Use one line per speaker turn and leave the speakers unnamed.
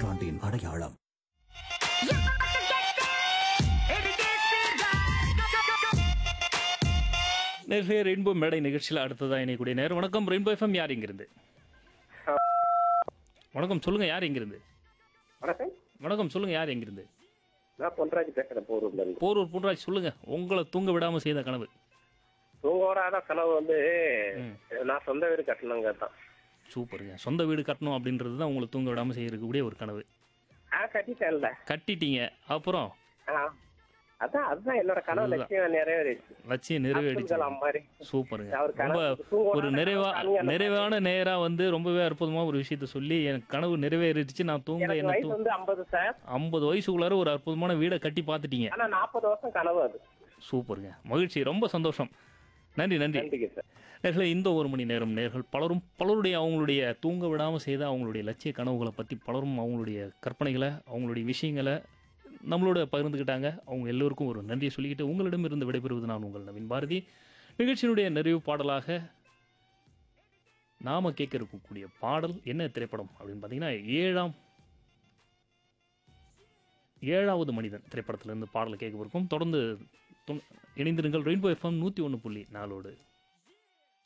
நூற்றாண்டின் அடையாளம்
நேர்களே ரெயின்போ மேடை நிகழ்ச்சியில் அடுத்ததாக இணையக்கூடிய நேரம் வணக்கம் ரெயின்போ எஃப்எம் யார் இங்கிருந்து வணக்கம் சொல்லுங்க யார் எங்கிருந்து
வணக்கம்
வணக்கம் சொல்லுங்க யார் எங்கிருந்து
நான் பொன்ராஜ் பேசுறேன் போரூர்ல இருந்து
போரூர் பொன்ராஜ் சொல்லுங்க உங்களை தூங்க விடாம செய்த கனவு
தூங்கோராத கனவு வந்து
ம்.
நான் சொந்த வீடு கட்டணுங்க தான்
சூப்பருங்க சொந்த வீடு கட்டணும் அப்படின்றது தான் உங்களை தூங்க விடாம செய்யறக்கூடிய ஒரு கனவு
ஆ கட்டிட்டேன்ல
கட்டிட்டீங்க அப்புறம்
ஆ. அதான் அதுதான் என்னோட கனவு
அதுதான்.
லட்சியம் நிறைவேறிச்சு
லட்சியம் நிறைவேறிச்சு
அப்துல் கலாம் மாதிரி
சூப்பருங்க
அவர்
ரொம்ப
கனவு தூங்க
ஒரு
விடாத
நிறைவா
கனவு காணுங்க.
நிறைவான நேரா வந்து ரொம்பவே அற்புதமா ஒரு விஷயத்த சொல்லி எனக்கு கனவு நிறைவேறிடுச்சு நான் தூங்க
எனக்கு
என்ன
வயசு
தூ
வந்து ஐம்பது சார்
ஐம்பது வயசுக்குள்ளார ஒரு அற்புதமான வீடை கட்டி பார்த்துட்டீங்க
ஆனா நாற்பது வருஷம் கனவு அது
சூப்பருங்க மகிழ்ச்சி ரொம்ப சந்தோஷம் நன்றி நன்றி
நன்றிங்க சார்
நேர்களே இந்த ஒரு மணி நேரம் நேர்கள் பலரும் பலருடைய அவங்களுடைய தூங்க விடாமல் செய்த அவங்களுடைய லட்சிய கனவுகளை பற்றி பலரும் அவங்களுடைய கற்பனைகளை அவங்களுடைய விஷயங்களை நம்மளோட பகிர்ந்துக்கிட்டாங்க அவங்க எல்லோருக்கும் ஒரு நன்றியை சொல்லிக்கிட்டு உங்களிடமிருந்து விடைபெறுவது நான் உங்கள் நவீன் பாரதி நிகழ்ச்சியினுடைய நிறைவு பாடலாக நாம கேட்க இருக்கக்கூடிய பாடல் என்ன திரைப்படம் அப்படின்னு பார்த்தீங்கன்னா ஏழாம் ஏழாவது மனிதன் திரைப்படத்திலிருந்து பாடல் கேட்க இருக்கும் தொடர்ந்து துண- இணைந்திருங்கள் ரெயின்போ எஃப்எம் நூற்றி ஒன்று புள்ளி நாலோடு